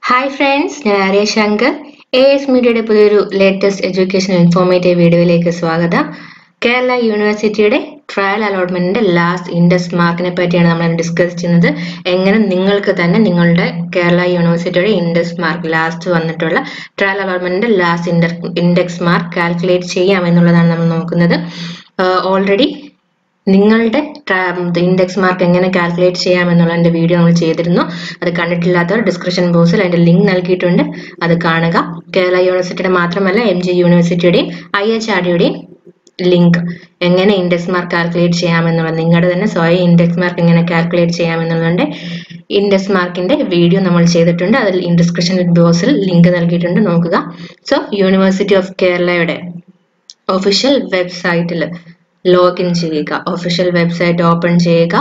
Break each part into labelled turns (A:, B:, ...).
A: hi friends ഞാൻ Arya Shankar A S മീഡിയയുടെ പുതിയൊരു ലേറ്റസ്റ്റ് എഡ്യൂക്കേഷൻ ഇൻഫോർമേറ്റീവ് വീഡിയോയിലേക്ക് സ്വാഗതം കേരള യൂണിവേഴ്സിറ്റിയുടെ ട്രയൽ അലോട്ട്മെന്റിന്റെ ലാസ്റ്റ് ഇൻഡെക്സ് മാർക്കിനെ പറ്റിയാണ് നമ്മൾ ഡിസ്കസ് ചെയ്യുന്നത് എങ്ങനെ നിങ്ങൾക്ക് തന്നെ നിങ്ങളുടെ കേരള യൂണിവേഴ്സിറ്റിയുടെ ഇൻഡെക്സ് മാർക്ക് ലാസ്റ്റ് വന്നിട്ടുള്ള ട്രയൽ അലോട്ട്മെന്റിന്റെ ലാസ്റ്റ് ഇൻഡെക്സ് മാർക്ക് കാൽക്കുലേറ്റ് ചെയ്യാം എന്നുള്ളതാണ് നമ്മൾ നോക്കുന്നത് ഓൾറെഡി നിങ്ങളുടെ ഇൻഡെക്സ് മാർക്ക് എങ്ങനെ കാൽക്കുലേറ്റ് ചെയ്യാം എന്നുള്ളതിന്റെ വീഡിയോ നമ്മൾ ചെയ്തിരുന്നു അത് കണ്ടിട്ടില്ലാത്തവർ ഡിസ്ക്രിപ്ഷൻ ബോക്സിൽ അതിന്റെ ലിങ്ക് നൽകിയിട്ടുണ്ട് അത് കാണുക കേരള യൂണിവേഴ്സിറ്റിയുടെ മാത്രമല്ല എം ജി യൂണിവേഴ്സിറ്റിയുടെയും ഐ എച്ച് ആർ ഡിയുടെയും ലിങ്ക് എങ്ങനെ ഇൻഡെക്സ് മാർക്ക് കാൽക്കുലേറ്റ് ചെയ്യാമെന്നുള്ളത് നിങ്ങളുടെ തന്നെ സ്വയം ഇൻഡെക്സ് മാർക്ക് എങ്ങനെ കാൽക്കുലേറ്റ് ചെയ്യാമെന്നുള്ളതിന്റെ ഇൻഡെക്സ് മാർക്കിന്റെ വീഡിയോ നമ്മൾ ചെയ്തിട്ടുണ്ട് അതിൽ ഡിസ്ക്രിപ്ഷൻ ബോക്സിൽ ലിങ്ക് നൽകിയിട്ടുണ്ട് നോക്കുക സോ യൂണിവേഴ്സിറ്റി ഓഫ് കേരളയുടെ ഒഫീഷ്യൽ വെബ്സൈറ്റിൽ ലോഗിൻ ചെയ്യുക ഒഫീഷ്യൽ വെബ്സൈറ്റ് ഓപ്പൺ ചെയ്യുക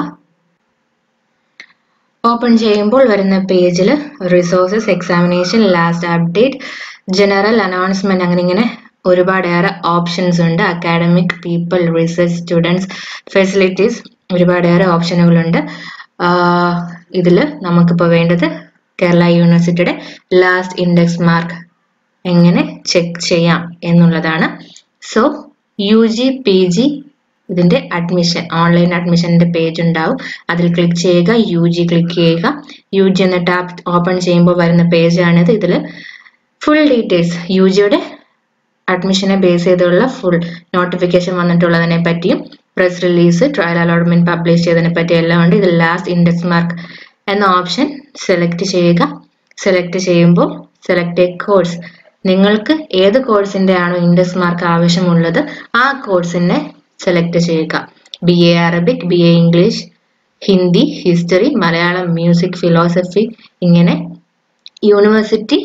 A: ഓപ്പൺ ചെയ്യുമ്പോൾ വരുന്ന പേജിൽ resources examination last update general announcement അങ്ങനെ ഇങ്ങനെ ഒരുപാടേറെ ഓപ്ഷൻസ് ഉണ്ട് academic people research students facilities ഒരുപാടേറെ ഓപ്ഷനുകളുണ്ട് ഇതിൽ നമുക്കിപ്പോൾ വേണ്ടത് കേരള യൂണിവേഴ്സിറ്റിയുടെ ലാസ്റ്റ് ഇൻഡെക്സ് മാർക്ക് എങ്ങനെ ചെക്ക് ചെയ്യാം എന്നുള്ളതാണ് so U G P G ഇതിന്റെ അഡ്മിഷൻ ഓൺലൈൻ അഡ്മിഷന്റെ പേജ് ഉണ്ടാവും അതിൽ ക്ലിക്ക് ചെയ്യുക യു ജി ക്ലിക്ക് ചെയ്യുക യു ജി എന്ന ടാബ് ഓപ്പൺ ചെയ്യുമ്പോൾ വരുന്ന പേജാണിത് ഇതിൽ ഫുൾ ഡീറ്റെയിൽസ് യു ജിയുടെ അഡ്മിഷനെ ബേസ് ചെയ്തുള്ള ഫുൾ നോട്ടിഫിക്കേഷൻ വന്നിട്ടുള്ളതിനെ പറ്റിയും press release trial allotment publish ചെയ്തതിനെ പറ്റി എല്ലാം ഉണ്ട് ഇതിൽ ലാസ്റ്റ് ഇൻഡെക്സ് മാർക്ക് എന്ന ഓപ്ഷൻ സെലക്ട് ചെയ്യുക സെലക്ട് ചെയ്യുമ്പോൾ സെലക്ട് എ കോഴ്സ് നിങ്ങൾക്ക് ഏത് കോഴ്സിന്റെ ആണോ ഇൻഡെക്സ് മാർക്ക് ആവശ്യമുള്ളത് ആ കോഴ്സിനെ സെലക്ട് ചെയ്യുക B A Arabic B A English Hindi history Malayalam music philosophy ഇങ്ങനെ യൂണിവേഴ്സിറ്റി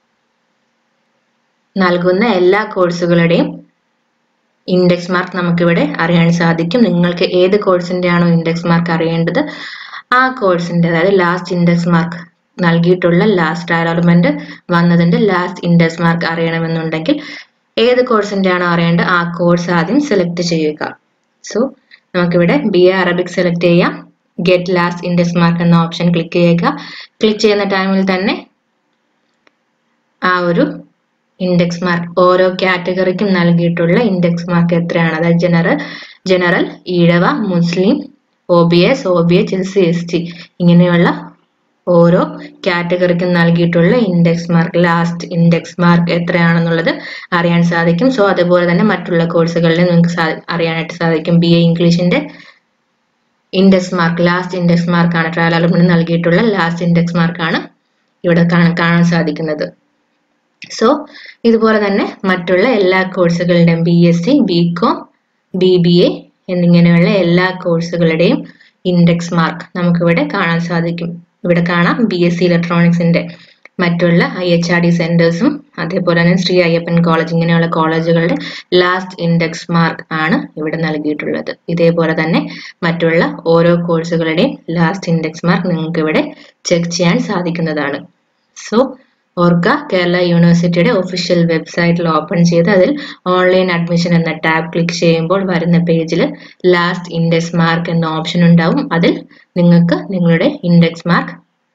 A: നൽകുന്ന എല്ലാ കോഴ്സുകളുടെയും ഇൻഡെക്സ് മാർക്ക് നമുക്കിവിടെ അറിയാൻ സാധിക്കും നിങ്ങൾക്ക് ഏത് കോഴ്സിന്റെ ആണോ ഇൻഡെക്സ് മാർക്ക് അറിയേണ്ടത് ആ കോഴ്സിന്റെ അതായത് ലാസ്റ്റ് ഇൻഡെക്സ് മാർക്ക് നൽകിയിട്ടുള്ള ലാസ്റ്റ് അലോട്ട്മെന്റ് വന്നതിന്റെ ലാസ്റ്റ് ഇൻഡെക്സ് മാർക്ക് അറിയണമെന്നുണ്ടെങ്കിൽ ഏത് കോഴ്സിന്റെ ആണോ അറിയേണ്ടത് ആ കോഴ്സ് ആദ്യം സെലക്ട് ചെയ്യുക സോ നമുക്കിവിടെ ബി എ അറബിക് സെലക്ട് ചെയ്യാം ഗെറ്റ് ലാസ്റ്റ് ഇൻഡെക്സ് മാർക്ക് എന്ന ഓപ്ഷൻ ക്ലിക്ക് ചെയ്യുക ക്ലിക്ക് ചെയ്യുന്ന ടൈമിൽ തന്നെ ആ ഒരു ഇൻഡെക്സ് മാർക്ക് ഓരോ കാറ്റഗറിക്കും നൽകിയിട്ടുള്ള ഇൻഡെക്സ് മാർക്ക് എത്രയാണ് അതായത് general general Ezhava Muslim O B S O B H S C S T ഇങ്ങനെയുള്ള ഓരോ കാറ്റഗറിക്കും നൽകിയിട്ടുള്ള index mark last index mark എത്രയാണെന്നുള്ളത് അറിയാൻ സാധിക്കും സോ അതുപോലെ തന്നെ മറ്റുള്ള കോഴ്സുകളിൽ നിങ്ങൾക്ക് അറിയാനായിട്ട് സാധിക്കും ബി എ ഇംഗ്ലീഷിന്റെ ഇൻഡെക്സ് മാർക്ക് ലാസ്റ്റ് ഇൻഡെക്സ് മാർക്കാണ് ട്രയൽ അലോട്ട്മെന്റ് നൽകിയിട്ടുള്ള ലാസ്റ്റ് ഇൻഡെക്സ് മാർക്കാണ് ഇവിടെ കാണാൻ സാധിക്കുന്നത് സോ ഇതുപോലെ തന്നെ മറ്റുള്ള എല്ലാ കോഴ്സുകളുടെയും B S C B com B B A എന്നിങ്ങനെയുള്ള എല്ലാ കോഴ്സുകളുടെയും ഇൻഡെക്സ് മാർക്ക് നമുക്കിവിടെ കാണാൻ സാധിക്കും ഇവിടെ കാണാം ബി എസ് സി ഇലക്ട്രോണിക്സിന്റെ മറ്റുള്ള ഐ എച്ച് ആർ ഡി സെന്റേഴ്സും അതേപോലെ തന്നെ ശ്രീ അയ്യപ്പൻ കോളേജ് ഇങ്ങനെയുള്ള കോളേജുകളുടെ ലാസ്റ്റ് ഇൻഡെക്സ് മാർക്ക് ആണ് ഇവിടെ നൽകിയിട്ടുള്ളത് ഇതേപോലെ തന്നെ മറ്റുള്ള ഓരോ കോഴ്സുകളുടെയും ലാസ്റ്റ് ഇൻഡെക്സ് മാർക്ക് നിങ്ങൾക്ക് ഇവിടെ ചെക്ക് ചെയ്യാൻ സാധിക്കുന്നതാണ് സോ ഓർക്ക കേരള യൂണിവേഴ്സിറ്റിയുടെ ഒഫീഷ്യൽ വെബ്സൈറ്റിൽ ഓപ്പൺ ചെയ്ത് അതിൽ ഓൺലൈൻ അഡ്മിഷൻ എന്ന ടാബ് ക്ലിക്ക് ചെയ്യുമ്പോൾ വരുന്ന പേജിൽ ലാസ്റ്റ് ഇൻഡെക്സ് മാർക്ക് എന്ന ഓപ്ഷൻ ഉണ്ടാവും അതിൽ നിങ്ങൾക്ക് നിങ്ങളുടെ ഇൻഡെക്സ് മാർക്ക്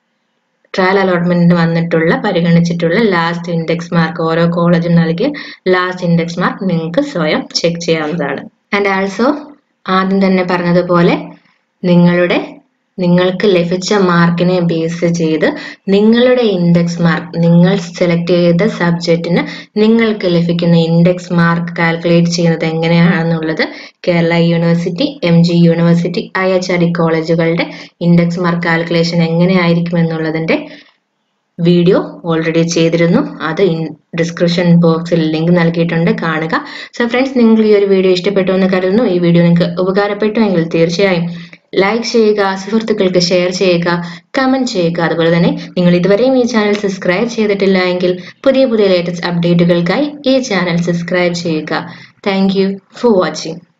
A: ട്രയൽ അലോട്ട്മെന്റിന് വന്നിട്ടുള്ള പരിഗണിച്ചിട്ടുള്ള ലാസ്റ്റ് ഇൻഡെക്സ് മാർക്ക് ഓരോ കോളേജും നൽകിയ ലാസ്റ്റ് ഇൻഡെക്സ് മാർക്ക് നിങ്ങൾക്ക് സ്വയം ചെക്ക് ചെയ്യാവുന്നതാണ് ആൻഡ് ആൾസോ ആദ്യം തന്നെ പറഞ്ഞതുപോലെ നിങ്ങളുടെ നിങ്ങൾക്ക് ലഭിച്ച മാർക്കിനെ ബേസ് ചെയ്ത് നിങ്ങളുടെ ഇൻഡെക്സ് മാർക്ക് നിങ്ങൾ സെലക്ട് ചെയ്ത സബ്ജക്റ്റിന് നിങ്ങൾക്ക് ലഭിക്കുന്ന ഇൻഡെക്സ് മാർക്ക് കാൽക്കുലേറ്റ് ചെയ്യുന്നത് എങ്ങനെയാണെന്നുള്ളത് Kerala university M G university I H R D കോളേജുകളുടെ ഇൻഡെക്സ് മാർക്ക് കാൽക്കുലേഷൻ എങ്ങനെയായിരിക്കും എന്നുള്ളതിന്റെ വീഡിയോ ഓൾറെഡി ചെയ്തിരുന്നു അത് ഡിസ്ക്രിപ്ഷൻ ബോക്സിൽ ലിങ്ക് നൽകിയിട്ടുണ്ട് കാണുക സോ ഫ്രണ്ട്സ് നിങ്ങൾ ഈ ഒരു വീഡിയോ ഇഷ്ടപ്പെട്ടു എന്ന് കരുതുന്നു ഈ വീഡിയോ നിങ്ങൾക്ക് ഉപകാരപ്പെട്ടുവെങ്കിൽ തീർച്ചയായും ലൈക്ക് ചെയ്യുക സുഹൃത്തുക്കൾക്ക് ഷെയർ ചെയ്യുക കമന്റ് ചെയ്യുക അതുപോലെ തന്നെ നിങ്ങൾ ഇതുവരെയും ഈ ചാനൽ സബ്സ്ക്രൈബ് ചെയ്തിട്ടില്ല എങ്കിൽ പുതിയ പുതിയ ലേറ്റസ്റ്റ് അപ്ഡേറ്റുകൾക്കായി ഈ ചാനൽ സബ്സ്ക്രൈബ് ചെയ്യുക താങ്ക് ഫോർ വാച്ചിങ്